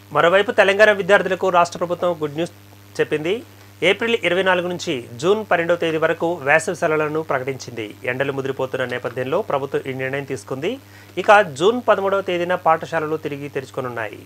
మరోవైపు తెలంగాణ విద్యార్థులకు రాష్ట్ర ప్రభుత్వం గుడ్ న్యూస్ చెప్పింది ఏప్రిల్ ఇరవై నాలుగు నుంచి జూన్ పన్నెండవ తేదీ వరకు వేసవి సెలవులను ప్రకటించింది ఎండలు ముదిరిపోతున్న నేపథ్యంలో ప్రభుత్వం ఈ నిర్ణయం తీసుకుంది ఇక జూన్ పదమూడవ తేదీన పాఠశాలలు తిరిగి తెరుచుకోనున్నాయి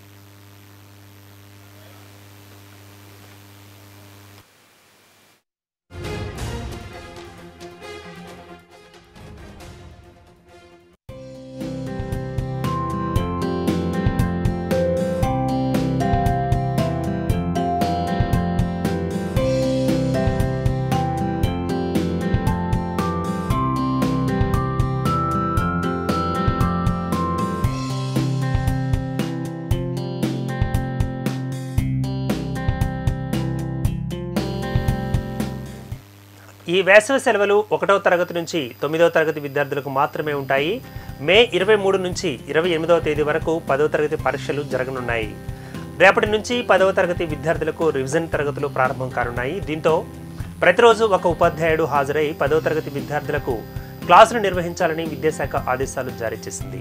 ఈ వేసవి సెలవులు ఒకటవ తరగతి నుంచి తొమ్మిదవ తరగతి విద్యార్థులకు మాత్రమే ఉంటాయి మే ఇరవై మూడు నుంచి ఇరవై ఎనిమిదవ తేదీ వరకు పదవ తరగతి పరీక్షలు జరగనున్నాయి రేపటి నుంచి పదవ తరగతి విద్యార్థులకు రివిజన్ తరగతులు ప్రారంభం కానున్నాయి దీంతో ప్రతిరోజు ఒక ఉపాధ్యాయుడు హాజరై పదవ తరగతి విద్యార్థులకు క్లాసులు నిర్వహించాలని విద్యాశాఖ ఆదేశాలు జారీ చేసింది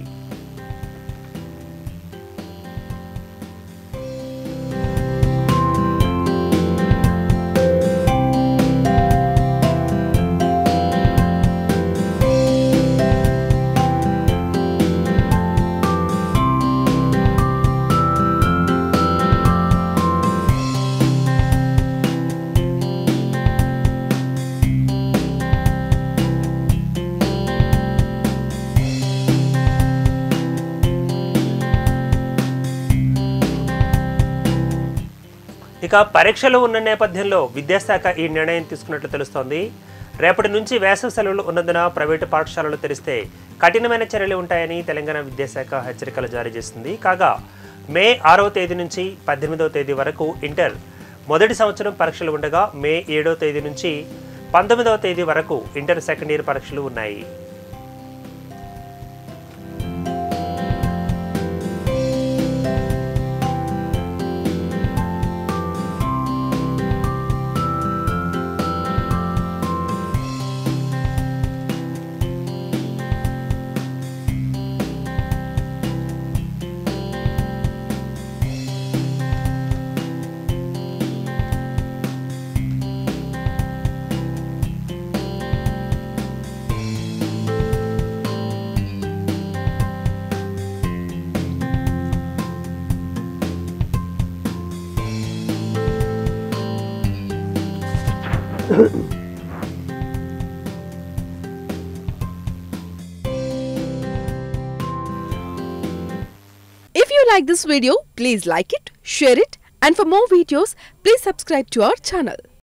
ఇక పరీక్షలు ఉన్న నేపథ్యంలో విద్యాశాఖ ఈ నిర్ణయం తీసుకున్నట్లు తెలుస్తోంది రేపటి నుంచి వేసవి సెలవులు ఉన్నందున ప్రైవేటు పాఠశాలలు తెరిస్తే కఠినమైన చర్యలు ఉంటాయని తెలంగాణ విద్యాశాఖ హెచ్చరికలు జారీ చేసింది కాగా మే ఆరవ తేదీ నుంచి పద్దెనిమిదవ తేదీ వరకు ఇంటర్ మొదటి సంవత్సరం పరీక్షలు ఉండగా మే ఏడవ తేదీ నుంచి పంతొమ్మిదవ తేదీ వరకు ఇంటర్ సెకండ్ ఇయర్ పరీక్షలు ఉన్నాయి If you like this video, please like it, share it, and for more videos, please subscribe to our channel.